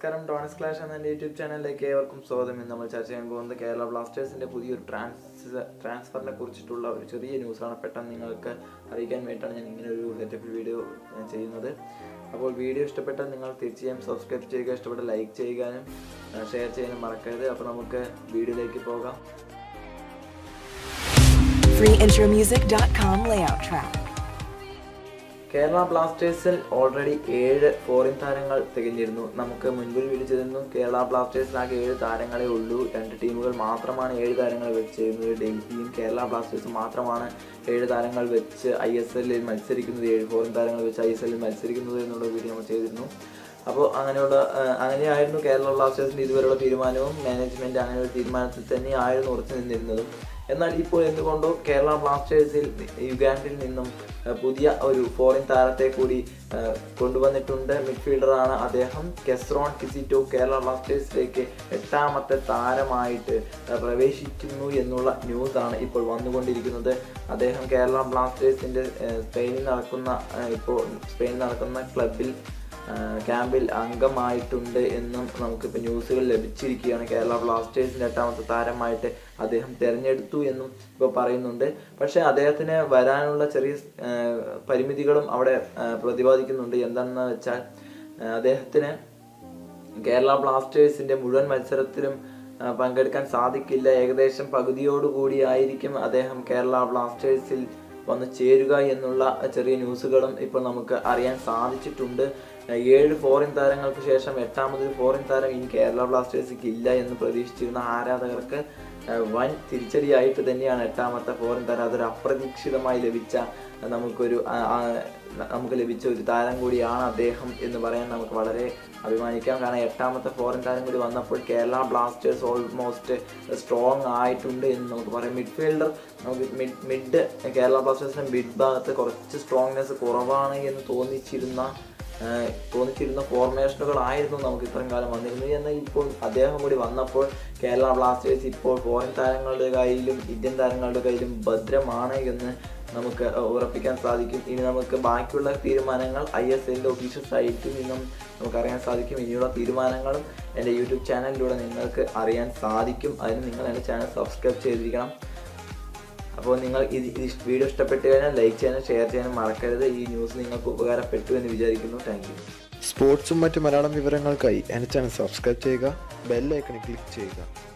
നമസ്കാരം donors clash എന്ന എൻ്റെ യൂട്യൂബ് ചാനലിലേക്ക് ഏവർക്കും സ്വാഗതം ഇന്ന് നമ്മൾ ചർച്ച ചെയ്യാൻ പോകുന്നത് കേരള ബ്ലാസ്റ്റേഴ്സിൻ്റെ പുതിയൊരു ട്രാൻസ് ട്രാൻസ്ഫറിനെ കുറിച്ചിട്ടുള്ള ഒരു ചെറിയ ന്യൂസാണ് പെട്ടെന്ന് നിങ്ങൾക്ക് അറിയിക്കാൻ വേണ്ടിയിട്ടാണ് ഞാൻ ഇങ്ങനെ ഒരു സെറ്റപ്പ് വീഡിയോ ഞാൻ ചെയ്യുന്നത് അപ്പോൾ വീഡിയോ ഇഷ്ടപ്പെട്ടാൽ നിങ്ങൾ തീർച്ചയായും സബ്സ്ക്രൈബ് ചെയ്യുക ഇഷ്ടപ്പെട്ട ലൈക്ക് ചെയ്യാനും ഷെയർ ചെയ്യാനും മറക്കരുത് അപ്പോൾ നമുക്ക് വീഡിയോയിലേക്ക് പോകാം freeintromusic.com layout track. കേരള ബ്ലാസ്റ്റേഴ്സിൽ ഓൾറെഡി ഏഴ് ഫോറിൻ താരങ്ങൾ തികഞ്ഞിരുന്നു നമുക്ക് മുൻപിൽ വിളിച്ചിരുന്നു കേരള ബ്ലാസ്റ്റേഴ്സിനാകെ ഏഴ് താരങ്ങളെ ഉള്ളൂ രണ്ട് ടീമുകൾ മാത്രമാണ് ഏഴ് താരങ്ങൾ വെച്ചിരുന്നത് ഡൽഹിയും കേരള ബ്ലാസ്റ്റേഴ്സും മാത്രമാണ് ഏഴ് താരങ്ങൾ വെച്ച് ഐ എസ് എല്ലിൽ മത്സരിക്കുന്നത് ഏഴ് ഫോറിൻ താരങ്ങൾ വെച്ച് ഐ എസ് എല്ലിൽ മത്സരിക്കുന്നത് എന്നുള്ള വീഡിയോ നമ്മൾ ചെയ്തിരുന്നു അപ്പോൾ അങ്ങനെയുള്ള ആ, അങ്ങനെയായിരുന്നു കേരള ബ്ലാസ്റ്റേഴ്സിൻ്റെ ഇതുവരെയുള്ള തീരുമാനവും മാനേജ്മെൻറ്റ് അങ്ങനെ ഒരു തീരുമാനത്തിൽ തന്നെയായിരുന്നു ഉറച്ചു നിന്നിരുന്നതും എന്നാൽ ഇപ്പോൾ എന്തുകൊണ്ടോ കേരള ബ്ലാസ്റ്റേഴ്സിൽ യുഗാണ്ടിൽ നിന്നും ആ, പുതിയ ഒരു ഫോറിൻ താരത്തെ കൂടി ആ, കൊണ്ടുവന്നിട്ടുണ്ട് മിഡ്ഫീൽഡറാണ് അദ്ദേഹം കെസ്റോൺ കിസിറ്റോ കേരള ബ്ലാസ്റ്റേഴ്സിലേക്ക് എട്ടാമത്തെ താരമായിട്ട് ആ, പ്രവേശിക്കുന്നു എന്നുള്ള ന്യൂസാണ് ഇപ്പോൾ വന്നുകൊണ്ടിരിക്കുന്നത് അദ്ദേഹം കേരള ബ്ലാസ്റ്റേഴ്സിൻ്റെ ആ, സ്പെയിനിൽ നടക്കുന്ന ആ, ഇപ്പോൾ സ്പെയിനിൽ നടക്കുന്ന ക്ലബിൽ ആ, ക്യാമ്പിൽ അംഗമായിട്ടുണ്ട് എന്നും നമുക്കിപ്പോൾ ന്യൂസുകൾ ലഭിച്ചിരിക്കുകയാണ് കേരള ബ്ലാസ്റ്റേഴ്സിൻ്റെ എട്ടാമത്തെ താരമായിട്ട് അദ്ദേഹം തിരഞ്ഞെടുത്തു എന്നും ഇപ്പോൾ പറയുന്നുണ്ട് പക്ഷേ അദ്ദേഹത്തിന് വരാനുള്ള ചെറിയ ആ, പരിമിതികളും അവിടെ ആ, പ്രതിപാദിക്കുന്നുണ്ട് എന്താണെന്ന് വെച്ചാൽ ആ, അദ്ദേഹത്തിന് കേരള ബ്ലാസ്റ്റേഴ്സിന്റെ മുഴുവൻ മത്സരത്തിലും ആ, പങ്കെടുക്കാൻ സാധിക്കില്ല ഏകദേശം പകുതിയോടുകൂടി ആയിരിക്കും അദ്ദേഹം കേരള ബ്ലാസ്റ്റേഴ്സിൽ വന്ന് ചേരുക എന്നുള്ള ചെറിയ ന്യൂസുകളും ഇപ്പോൾ നമുക്ക് അറിയാൻ സാധിച്ചിട്ടുണ്ട് ആ, ഏഴ് ഫോറിൻ താരങ്ങൾക്ക് ശേഷം എട്ടാമതൊരു ഫോറിൻ താരം ഇനി കേരള ബ്ലാസ്റ്റേഴ്സിക്ക് ഇല്ല എന്ന് പ്രതീക്ഷിച്ചിരുന്ന ആരാധകർക്ക് ആ, വൻ തിരിച്ചടിയായിട്ട് തന്നെയാണ് എട്ടാമത്തെ ഫോറിൻ താരം അതൊരു അപ്രതീക്ഷിതമായി ലഭിച്ച ആ, നമുക്കൊരു ആ, ആ, നമുക്ക് ലഭിച്ച ഒരു താരം കൂടിയാണ് അദ്ദേഹം എന്ന് പറയാൻ നമുക്ക് വളരെ അഭിമാനിക്കാം കാരണം എട്ടാമത്തെ ഫോറിൻ താരം കൂടി വന്നപ്പോൾ കേരള ബ്ലാസ്റ്റേഴ്സ് ഓൾമോസ്റ്റ് സ്ട്രോങ് ആയിട്ടുണ്ട് എന്ന് നമുക്ക് പറയാം മിഡ്ഫീൽഡർ നമുക്ക് മിഡ് മിഡ് കേരള ബ്ലാസ്റ്റേഴ്സിന്റെ മിഡ് ഭാഗത്ത് കുറച്ച് സ്ട്രോങ്നെസ് കുറവാണ് എന്ന് തോന്നിച്ചിരുന്ന ആ, തോന്നിച്ചിരുന്ന ഫോർമേഷനുകളായിരുന്നു നമുക്ക് ഇത്രയും കാലം വന്നിരുന്നത് എന്നാൽ ഇപ്പോൾ അദ്ദേഹം കൂടി വന്നപ്പോൾ കേരള ബ്ലാസ്റ്റേഴ്സ് ഇപ്പോൾ ഫോറിൻ താരങ്ങളുടെ കയ്യിലും ഇന്ത്യൻ താരങ്ങളുടെ കയ്യിലും ഭദ്രമാണ് എന്ന് നമുക്ക് ഉറപ്പിക്കാൻ സാധിക്കും ഇനി നമുക്ക് ബാക്കിയുള്ള തീരുമാനങ്ങൾ ഐ എസ് എല്ലിൻ്റെ ഒഫീഷ്യൽ സൈറ്റിൽ നിന്നും നമുക്ക് അറിയാൻ സാധിക്കും ഇനിയുള്ള തീരുമാനങ്ങളും എൻ്റെ യൂട്യൂബ് ചാനലിലൂടെ നിങ്ങൾക്ക് അറിയാൻ സാധിക്കും അതിന് നിങ്ങൾ എൻ്റെ ചാനൽ സബ്സ്ക്രൈബ് ചെയ്തിരിക്കണം അപ്പോൾ നിങ്ങൾ ഇത് ഈ വീഡിയോ ഇഷ്ടപ്പെട്ട് കഴിഞ്ഞാൽ ലൈക്ക് ചെയ്യാനും ഷെയർ ചെയ്യാനും മറക്കരുത് ഈ ന്യൂസ് നിങ്ങൾക്ക് ഉപകാരപ്പെട്ടു എന്ന് വിചാരിക്കുന്നു താങ്ക് യു സ്പോർട്സും മറ്റ് മലയാളം വിവരങ്ങൾക്കായി എൻ്റെ ചാനൽ സബ്സ്ക്രൈബ് ചെയ്യുക ബെല്ലൈക്കണിൽ ക്ലിക്ക് ചെയ്യുക